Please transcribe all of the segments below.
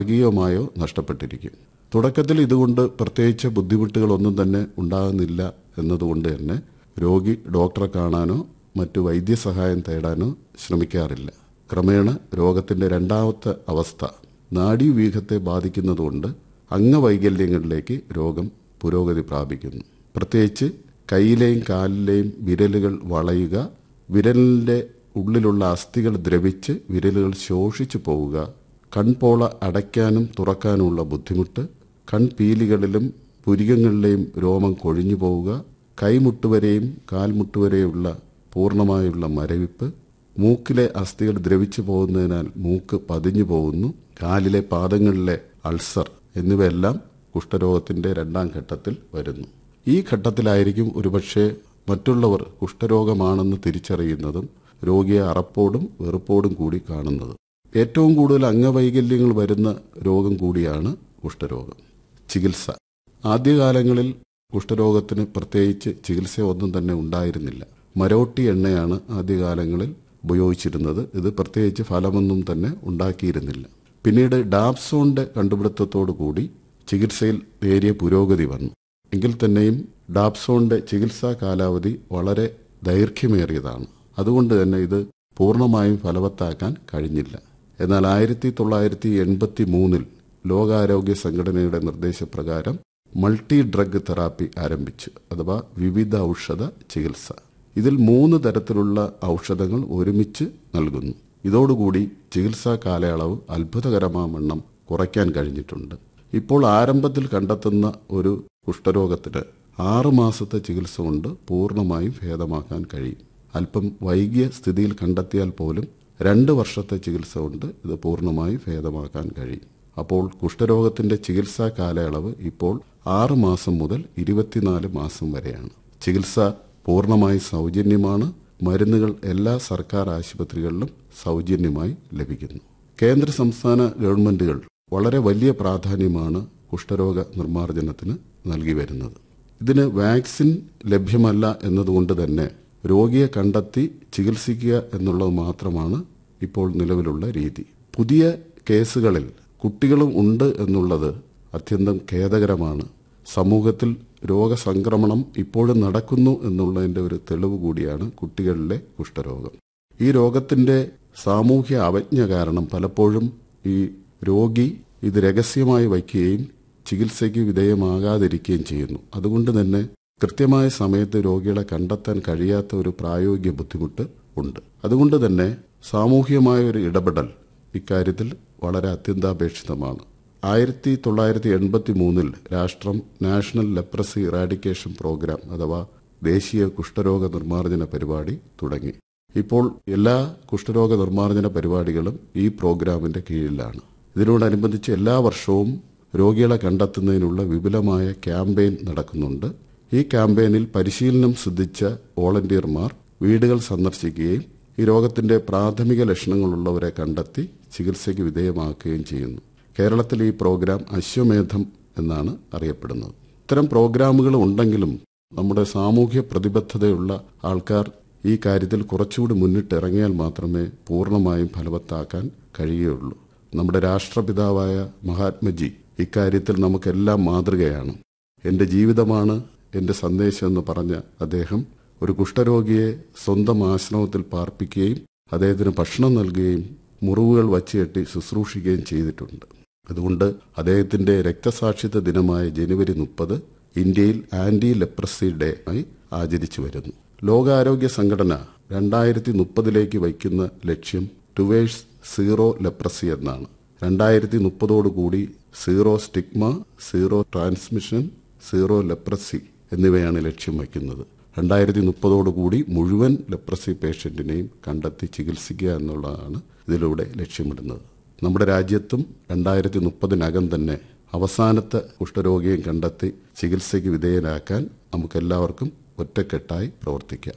ഭാഗികമായോ നഷ്ടപ്പെട്ടിരിക്കും തുടക്കത്തിൽ ഇതുകൊണ്ട് പ്രത്യേകിച്ച് ബുദ്ധിമുട്ടുകളൊന്നും തന്നെ ഉണ്ടാകുന്നില്ല എന്നതുകൊണ്ട് തന്നെ രോഗി ഡോക്ടറെ കാണാനോ മറ്റു വൈദ്യസഹായം തേടാനോ ശ്രമിക്കാറില്ല ക്രമേണ രോഗത്തിന്റെ രണ്ടാമത്തെ അവസ്ഥ നാഡീവ്യൂഹത്തെ ബാധിക്കുന്നതുകൊണ്ട് അംഗവൈകല്യങ്ങളിലേക്ക് രോഗം പുരോഗതി പ്രാപിക്കുന്നു പ്രത്യേകിച്ച് കൈയിലെയും കാലിലെയും വിരലുകൾ വളയുക വിരലിന്റെ ഉള്ളിലുള്ള അസ്ഥികൾ ദ്രവിച്ച് വിരലുകൾ ശോഷിച്ചു പോവുക കൺപോള അടയ്ക്കാനും തുറക്കാനുമുള്ള ബുദ്ധിമുട്ട് കൺപീലികളിലും പുരികങ്ങളിലെയും രോമം കൊഴിഞ്ഞു പോവുക കൈമുട്ടുവരെയും കാൽമുട്ടുവരെയുള്ള പൂർണ്ണമായുള്ള മരവിപ്പ് മൂക്കിലെ അസ്ഥികൾ ദ്രവിച്ചു പോകുന്നതിനാൽ മൂക്ക് പതിഞ്ഞു പോകുന്നു കാലിലെ പാദങ്ങളിലെ അൾസർ എന്നിവയെല്ലാം കുഷ്ഠരോഗത്തിന്റെ രണ്ടാം ഘട്ടത്തിൽ വരുന്നു ഈ ഘട്ടത്തിലായിരിക്കും ഒരുപക്ഷെ മറ്റുള്ളവർ കുഷ്ഠരോഗമാണെന്ന് തിരിച്ചറിയുന്നതും രോഗിയെ അറപ്പോടും വെറുപ്പോടും കൂടി കാണുന്നത് ഏറ്റവും കൂടുതൽ അംഗവൈകല്യങ്ങൾ വരുന്ന രോഗം കൂടിയാണ് കുഷ്ഠരോഗം ചികിത്സ ആദ്യകാലങ്ങളിൽ കുഷ്ഠരോഗത്തിന് പ്രത്യേകിച്ച് ചികിത്സ ഒന്നും തന്നെ ഉണ്ടായിരുന്നില്ല മരോട്ടി എണ്ണയാണ് ആദ്യകാലങ്ങളിൽ ഉപയോഗിച്ചിരുന്നത് ഇത് പ്രത്യേകിച്ച് ഫലമൊന്നും തന്നെ ഉണ്ടാക്കിയിരുന്നില്ല പിന്നീട് ഡാപ്സോണിന്റെ കണ്ടുപിടുത്തത്തോടു കൂടി ചികിത്സയിൽ നേരിയ പുരോഗതി വന്നു എങ്കിൽ തന്നെയും ഡാപ്സോണിന്റെ ചികിത്സാ കാലാവധി വളരെ ദൈർഘ്യമേറിയതാണ് അതുകൊണ്ട് തന്നെ ഇത് പൂർണ്ണമായും ഫലവത്താക്കാൻ കഴിഞ്ഞില്ല എന്നാൽ ആയിരത്തി തൊള്ളായിരത്തി എൺപത്തി മൂന്നിൽ ലോകാരോഗ്യ സംഘടനയുടെ നിർദ്ദേശപ്രകാരം മൾട്ടി ഡ്രഗ് തെറാപ്പി ആരംഭിച്ചു അഥവാ വിവിധ ഔഷധ ചികിത്സ ഇതിൽ മൂന്ന് തരത്തിലുള്ള ഔഷധങ്ങൾ ഒരുമിച്ച് നൽകുന്നു ഇതോടുകൂടി ചികിത്സാ കാലയളവ് അത്ഭുതകരമാവണ്ണം കുറയ്ക്കാൻ കഴിഞ്ഞിട്ടുണ്ട് ഇപ്പോൾ ആരംഭത്തിൽ കണ്ടെത്തുന്ന ഒരു കുഷ്ഠരോഗത്തിന് ആറ് മാസത്തെ ചികിത്സ കൊണ്ട് പൂർണ്ണമായും ഭേദമാക്കാൻ കഴിയും അല്പം വൈകിയ സ്ഥിതിയിൽ കണ്ടെത്തിയാൽ പോലും രണ്ട് വർഷത്തെ ചികിത്സ കൊണ്ട് ഇത് പൂർണ്ണമായി ഭേദമാക്കാൻ കഴിയും അപ്പോൾ കുഷ്ഠരോഗത്തിന്റെ ചികിത്സാ കാലയളവ് ഇപ്പോൾ ആറ് മാസം മുതൽ ഇരുപത്തിനാല് മാസം വരെയാണ് ചികിത്സ പൂർണ്ണമായി സൗജന്യമാണ് മരുന്നുകൾ എല്ലാ സർക്കാർ ആശുപത്രികളിലും സൗജന്യമായി ലഭിക്കുന്നു കേന്ദ്ര സംസ്ഥാന ഗവൺമെന്റുകൾ വളരെ വലിയ പ്രാധാന്യമാണ് കുഷ്ഠരോഗ നിർമ്മാർജ്ജനത്തിന് നൽകി വരുന്നത് ഇതിന് വാക്സിൻ ലഭ്യമല്ല എന്നതുകൊണ്ട് തന്നെ രോഗിയെ കണ്ടെത്തി ചികിത്സിക്കുക എന്നുള്ളത് മാത്രമാണ് ഇപ്പോൾ നിലവിലുള്ള രീതി പുതിയ കേസുകളിൽ കുട്ടികളും ഉണ്ട് എന്നുള്ളത് അത്യന്തം ഖേദകരമാണ് സമൂഹത്തിൽ രോഗസംക്രമണം ഇപ്പോഴും നടക്കുന്നു എന്നുള്ളതിന്റെ ഒരു തെളിവ് കൂടിയാണ് കുട്ടികളിലെ കുഷ്ഠരോഗം ഈ രോഗത്തിന്റെ സാമൂഹ്യ അവജ്ഞ കാരണം പലപ്പോഴും ഈ രോഗി ഇത് രഹസ്യമായി വയ്ക്കുകയും ചികിത്സയ്ക്ക് വിധേയമാകാതിരിക്കുകയും ചെയ്യുന്നു അതുകൊണ്ട് തന്നെ കൃത്യമായ സമയത്ത് രോഗികളെ കണ്ടെത്താൻ കഴിയാത്ത ഒരു പ്രായോഗിക ബുദ്ധിമുട്ട് ഉണ്ട് അതുകൊണ്ട് തന്നെ സാമൂഹികമായ ഒരു ഇടപെടൽ ഇക്കാര്യത്തിൽ വളരെ അത്യന്താപേക്ഷിതമാണ് ആയിരത്തി തൊള്ളായിരത്തി എൺപത്തി മൂന്നിൽ രാഷ്ട്രം നാഷണൽ ലെപ്രസി ഇറാഡിക്കേഷൻ പ്രോഗ്രാം അഥവാ ദേശീയ കുഷ്ഠരോഗ നിർമ്മാർജ്ജന പരിപാടി തുടങ്ങി ഇപ്പോൾ എല്ലാ കുഷ്ഠരോഗ നിർമ്മാർജ്ജന പരിപാടികളും ഈ പ്രോഗ്രാമിന്റെ കീഴിലാണ് ഇതിനോടനുബന്ധിച്ച് എല്ലാ വർഷവും രോഗികളെ കണ്ടെത്തുന്നതിനുള്ള വിപുലമായ ക്യാമ്പയിൻ നടക്കുന്നുണ്ട് ഈ ക്യാമ്പയിനിൽ പരിശീലനം സിദ്ധിച്ച വോളണ്ടിയർമാർ വീടുകൾ സന്ദർശിക്കുകയും ഈ രോഗത്തിന്റെ പ്രാഥമിക ലക്ഷണങ്ങളുള്ളവരെ കണ്ടെത്തി ചികിത്സയ്ക്ക് വിധേയമാക്കുകയും ചെയ്യുന്നു കേരളത്തിൽ ഈ പ്രോഗ്രാം അശ്വമേധം എന്നാണ് അറിയപ്പെടുന്നത് ഇത്തരം പ്രോഗ്രാമുകൾ ഉണ്ടെങ്കിലും നമ്മുടെ സാമൂഹ്യ പ്രതിബദ്ധതയുള്ള ആൾക്കാർ ഈ കാര്യത്തിൽ കുറച്ചുകൂടി മുന്നിട്ടിറങ്ങിയാൽ മാത്രമേ പൂർണ്ണമായും ഫലവത്താക്കാൻ കഴിയുകയുള്ളൂ നമ്മുടെ രാഷ്ട്രപിതാവായ മഹാത്മജി ഇക്കാര്യത്തിൽ നമുക്കെല്ലാം മാതൃകയാണ് എന്റെ ജീവിതമാണ് എന്റെ സന്ദേശം എന്ന് പറഞ്ഞ അദ്ദേഹം ഒരു കുഷ്ഠരോഗിയെ സ്വന്തം ആശ്രമത്തിൽ പാർപ്പിക്കുകയും അദ്ദേഹത്തിന് ഭക്ഷണം നൽകുകയും മുറിവുകൾ വച്ചുകെട്ടി ശുശ്രൂഷിക്കുകയും ചെയ്തിട്ടുണ്ട് അതുകൊണ്ട് അദ്ദേഹത്തിന്റെ രക്തസാക്ഷിത്വ ദിനമായ ജനുവരി മുപ്പത് ഇന്ത്യയിൽ ആന്റി ലെപ്രസി ഡേ ആയി ആചരിച്ചു വരുന്നു ലോകാരോഗ്യ സംഘടന രണ്ടായിരത്തി മുപ്പതിലേക്ക് വയ്ക്കുന്ന ലക്ഷ്യം ടുവേഴ്സ് സീറോ ലെപ്രസി എന്നാണ് രണ്ടായിരത്തി മുപ്പതോടുകൂടി zero stigma zero transmission zero leprosy എന്നിവയാണ് ലക്ഷ്യം വയ്ക്കുന്നത് രണ്ടായിരത്തി മുപ്പതോടുകൂടി മുഴുവൻ ലെപ്രസി പേഷ്യന്റിനെയും കണ്ടെത്തി ചികിത്സിക്കുക എന്നുള്ളതാണ് ഇതിലൂടെ ലക്ഷ്യമിടുന്നത് നമ്മുടെ രാജ്യത്തും രണ്ടായിരത്തി മുപ്പതിനകം തന്നെ അവസാനത്തെ കുഷ്ഠരോഗിയും കണ്ടെത്തി ചികിത്സയ്ക്ക് വിധേയനാക്കാൻ നമുക്കെല്ലാവർക്കും ഒറ്റക്കെട്ടായി പ്രവർത്തിക്കാം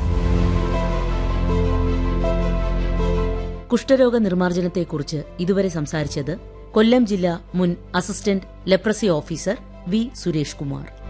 കുഷ്ഠരോഗ നിർമ്മാർജ്ജനത്തെക്കുറിച്ച് ഇതുവരെ സംസാരിച്ചത് കൊല്ലം ജില്ലാ മുൻ assistant leprosy officer V Suresh Kumar